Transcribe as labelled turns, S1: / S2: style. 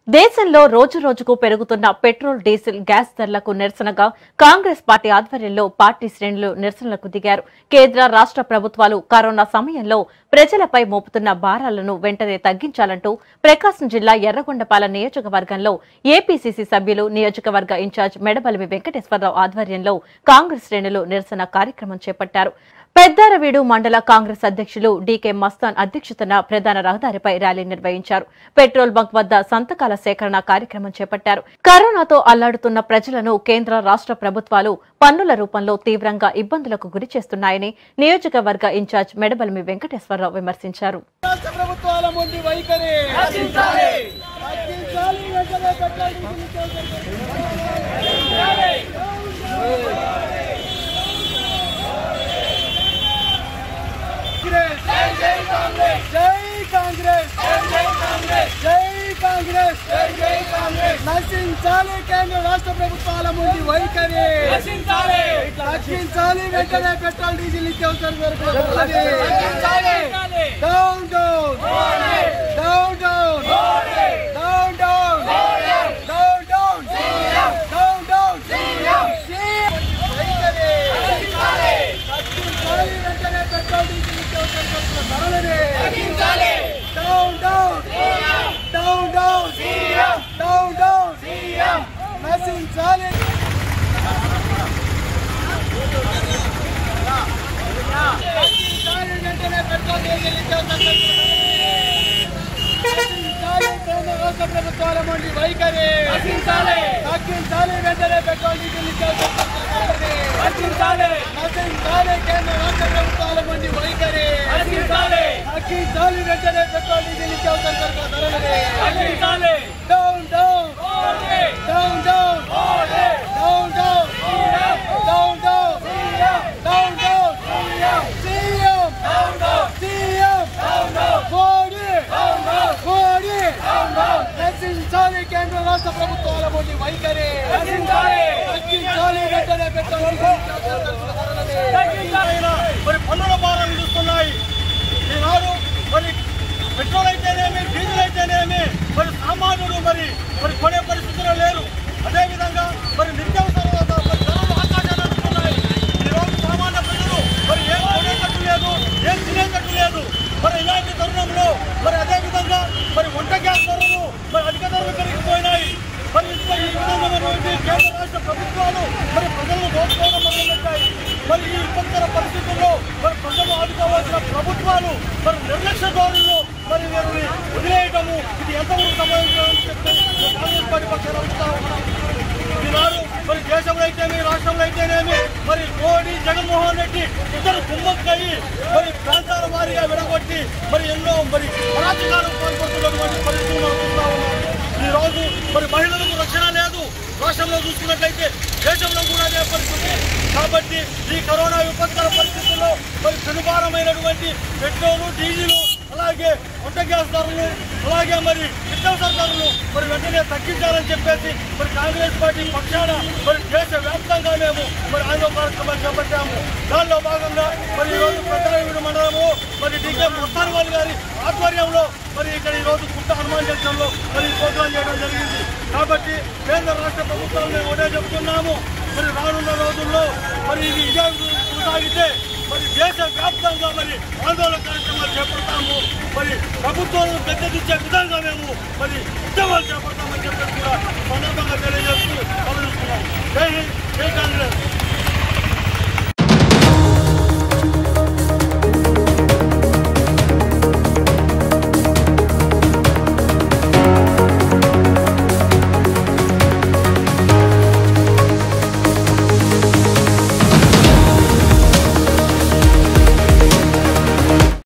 S1: దేశంలో రోజు రోజుకు పెరుగుతున్న పెట్రోల్ డీజిల్ గ్యాస్ ధరలకు నిరసనగా కాంగ్రెస్ పార్టీ ఆధ్వర్యంలో పార్టీ శ్రేణులు నిరసనలకు దిగారు కేంద్ర రాష్ట్ర ప్రభుత్వాలు కరోనా సమయంలో ప్రజలపై మోపుతున్న భారాలను వెంటనే తగ్గించాలంటూ ప్రకాశం జిల్లా ఎర్రగొండపాలెం నియోజకవర్గంలో ఏపీసీసీ సభ్యులు నియోజకవర్గ ఇన్ఛార్జ్ మెడబలిమి వెంకటేశ్వరరావు ఆధ్వర్యంలో కాంగ్రెస్ శ్రేణులు నిరసన కార్యక్రమం చేపట్టారు పెద్దారవీడు మండల కాంగ్రెస్ అధ్యక్షులు డీకే మస్తాన్ అధ్యక్షతన ప్రధాన రహదారిపై ర్యాలీ నిర్వహించారు పెట్రోల్ బంక్ వద్ద సంతకాల సేకరణ కార్యక్రమం చేపట్టారు కరోనాతో అల్లాడుతున్న ప్రజలను కేంద్ర రాష్ట్ర ప్రభుత్వాలు పన్నుల రూపంలో తీవ్రంగా ఇబ్బందులకు గురి చేస్తున్నాయని నియోజకవర్గ ఇన్ఛార్జ్ మెడబలిమి వెంకటేశ్వరరావు విమర్శించారు
S2: రాష్ట్ర ప్రభుత్వాల ముందు వైఖరి రక్షించాలి వెంటనే పెట్రోల్ డీజిల్ కాంగ్రెస్ జై కాంగ్రెస్ జై కాంగ్రెస్ జై కాంగ్రెస్ జై జై కాంగ్రెస్ నశించాలి కేంద్ర రాష్ట్ర ప్రభుత్వాల ముందు వైఖరి రక్షించాలి రక్షించాలి వెంటనే పెట్రోల్ డీజిల్ నిత్యావసర సరుకుల ధరలని down down down down down down down down down down వైఖరి రక్షించాలి వెంటనే పెట్రోల్ డీజిల్ నిత్యావసర సరుకుల ధరలని down down down down down down నశించాలి రక్షించాలి వెంటనే పెట్రోల్ డీజిల్ నిత్యావసర సరుకుల రక్షించాలి కేంద్ర రాష్ట్ర ప్రభుత్వాల నుండి వైఖరి రక్షించాలి తగ్గించాలి వెంటనే పెట్రోల్ డీజిల్ నిత్యావసర సరుకుల ధరలని రక్షించాలి నశించాలి కేంద్ర రాష్ట్ర ప్రభుత్వాల నుండి వైఖరి రక్షించాలి తగ్గించాలి వెంటనే పెట్రోల్ డీజిల్ నిత్యావసర సరుకుల ధరలని రక్షించాలి down down down down down down down down down down CM CM Modi Modi రక్షించాలి కేంద్ర రాష్ట్ర ప్రభుత్వాల నుండి వైఖరి రక్షించాలి వెంటనే పెట్రోల్
S3: మరి పన్నుల భారం విధిస్తున్నాయి ఈనాడు మరి పెట్రోల్ అయితేనేమి డీజిల్ అయితేనేమి మరి సామాన్యుడు మరి మరి కొనే పరిస్థితిలో లేరు అదేవిధంగా మరి నిత్యావసర మరి ధరలు ఆకాశాలు అందుతున్నాయి ఈరోజు సామాన్య ప్రజలు మరి ఏం కొనేటట్టు లేదు ఏం తినేటట్టు లేదు మరి ఇలాంటి తరుణంలో మరి అదేవిధంగా మరి వంట గ్యాస్ ధరలు మరి అధిక ధరలు పెరిగిపోయినాయి మరి ఇంత ఈ విధంగా ఉన్నటువంటి కేంద్ర రాష్ట్ర ప్రభుత్వాలు మరి ప్రజలను దోచుకోవడం మొదలుపెట్టాయి మరి ఈ ఇబ్బందికర పరిస్థితుల్లో మరి ప్రజలు ఆదుకోవాల్సిన ప్రభుత్వాలు మరి నిర్లక్ష్య ధోరణిలో మరి వీరిని వదిలేయటము ఇది ఎంతవరకు సంబంధించిన చెప్పి కాంగ్రెస్ పార్టీ పక్షాన అడుగుతా ఉన్నాం ఈనాడు మరి దేశంలో అయితేనేమి రాష్ట్రంలో అయితేనేమి మరి మోడీ జగన్మోహన్ రెడ్డి ఇద్దరు కుమ్మక్కయ్యి మరి ప్రాంతాల వారీగా విడగొట్టి మరి ఎన్నో మరి అరాచకాలకు పాల్పడుతున్నటువంటి పరిస్థితులు మనం చూస్తా ఉన్నాం ఈ రోజు మరి మహిళలకు రక్షణ లేదు రాష్ట్రంలో చూసుకున్నట్లయితే దేశంలో కూడా అదే పరిస్థితి కాబట్టి ఈ కరోనా విపత్కర పరిస్థితుల్లో మరి పెనుభారమైనటువంటి పెట్రోలు డీజిల్ అలాగే వంట గ్యాస్ ధరలు అలాగే మరి నిత్యావసర ధరలు మరి వెంటనే తగ్గించాలని చెప్పేసి మరి కాంగ్రెస్ పార్టీ పక్షాన మరి దేశ వ్యాప్తంగా మేము మరి ఆందోళన కార్యక్రమాలు చేపట్టాము దానిలో భాగంగా మరి ఈరోజు పెద్దరాయుడు మండలము మరి డీకే మొత్తాన్ వారి గారి ఆధ్వర్యంలో మరి ఇక్కడ ఈరోజు గుట్ట హనుమాన్ జంక్షన్లో మరి ఈ ప్రోగ్రాం చేయడం జరిగింది కాబట్టి కేంద్ర రాష్ట్ర ప్రభుత్వం మేము ఒకటే చెప్తున్నాము మరి రానున్న రోజుల్లో మరి ఇది ఇదే కొనసాగితే మరి దేశ వ్యాప్తంగా మరి ఆందోళన కార్యక్రమాలు చేపడతాము మరి ప్రభుత్వాలను పెద్దదిచ్చే విధంగా మేము మరి ఉద్యమాలు చేపడతామని చెప్పేసి కూడా సందర్భంగా తెలియజేస్తూ గమనిస్తున్నాం జై హింద్ జై కాంగ్రెస్